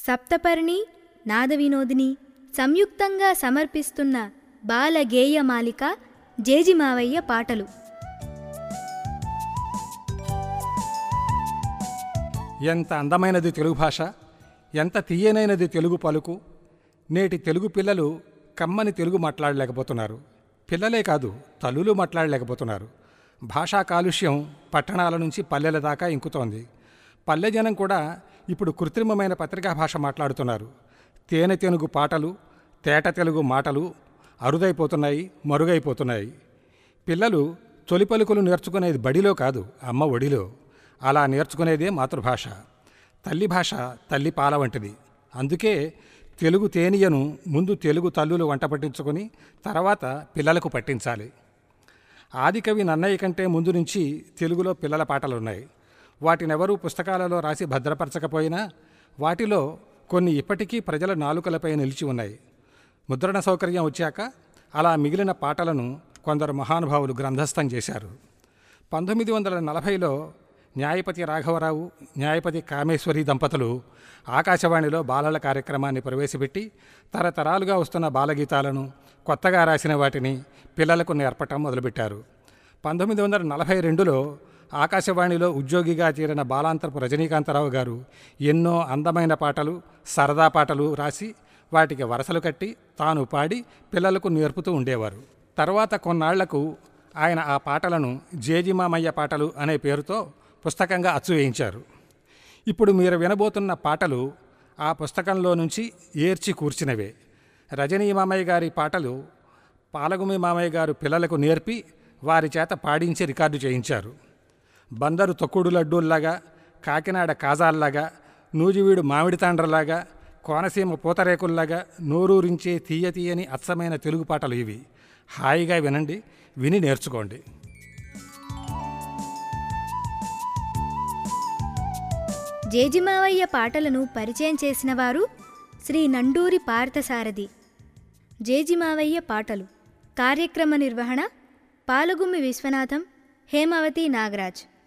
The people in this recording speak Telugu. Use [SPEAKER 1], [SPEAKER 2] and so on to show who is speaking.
[SPEAKER 1] సప్తపర్ణి నాదవినోదిని సంయుక్తంగా సమర్పిస్తున్న బాల గేయమాలిక జేజిమావయ్య పాటలు
[SPEAKER 2] ఎంత అందమైనది తెలుగు భాష ఎంత తీయనైనది తెలుగు పలుకు నేటి తెలుగు పిల్లలు కమ్మని తెలుగు మాట్లాడలేకపోతున్నారు పిల్లలే కాదు తల్లులు మాట్లాడలేకపోతున్నారు భాషా కాలుష్యం పట్టణాల నుంచి పల్లెల దాకా ఇంకుతోంది పల్లె జనం కూడా ఇప్పుడు కృత్రిమమైన పత్రికా భాష మాట్లాడుతున్నారు తేనె తెనుగు పాటలు తేట తెలుగు మాటలు అరుదైపోతున్నాయి మరుగైపోతున్నాయి పిల్లలు తొలి పలుకులు నేర్చుకునేది బడిలో కాదు అమ్మ ఒడిలో అలా నేర్చుకునేదే మాతృభాష తల్లి భాష తల్లి పాల వంటిది అందుకే తెలుగు తేనియను ముందు తెలుగు తల్లులు వంట పట్టించుకొని తర్వాత పిల్లలకు పట్టించాలి ఆదికవి నన్నయ్య కంటే ముందు నుంచి తెలుగులో పిల్లల పాటలున్నాయి వాటినెవరూ పుస్తకాలలో రాసి భద్రపరచకపోయినా వాటిలో కొన్ని ఇప్పటికీ ప్రజల నాలుకలపై నిలిచి ఉన్నాయి ముద్రణ సౌకర్యం వచ్చాక అలా మిగిలిన పాటలను కొందరు మహానుభావులు గ్రంథస్థం చేశారు పంతొమ్మిది వందల నలభైలో న్యాయపతి రాఘవరావు న్యాయపతి కామేశ్వరి దంపతులు ఆకాశవాణిలో బాలల కార్యక్రమాన్ని ప్రవేశపెట్టి తరతరాలుగా వస్తున్న బాలగీతాలను కొత్తగా రాసిన వాటిని పిల్లలకు నేర్పటం మొదలుపెట్టారు పంతొమ్మిది వందల నలభై రెండులో ఆకాశవాణిలో ఉద్యోగిగా చేరిన బాలాంతరపు రజనీకాంతరావు గారు ఎన్నో అందమైన పాటలు సరదా పాటలు రాసి వాటికి వరసలు కట్టి తాను పాడి పిల్లలకు నేర్పుతూ ఉండేవారు తర్వాత కొన్నాళ్లకు ఆయన ఆ పాటలను జేజిమామయ్య పాటలు అనే పేరుతో పుస్తకంగా అచ్చు వేయించారు ఇప్పుడు మీరు వినబోతున్న పాటలు ఆ పుస్తకంలో నుంచి ఏర్చి కూర్చినవే రజనీ మామయ్య గారి పాటలు పాలగుమి మామయ్య గారు పిల్లలకు నేర్పి వారి చేత పాడించి రికార్డు చేయించారు బందరు తొక్కుడు లడ్డూల్లాగా కాకినాడ కాజాల్లాగా నూజివీడు మామిడి తాండ్రలాగా కోనసీమ పూతరేకుల్లాగా నోరూరించే తీయ తీయని అచ్చమైన తెలుగు పాటలు ఇవి హాయిగా వినండి విని నేర్చుకోండి
[SPEAKER 1] జేజిమావయ్య పాటలను పరిచయం చేసిన వారు శ్రీ నండూరి పార్థసారథి జేజిమావయ్య పాటలు కార్యక్రమ నిర్వహణ పాలగుమ్మి విశ్వనాథం హేమావతి నాగరాజ్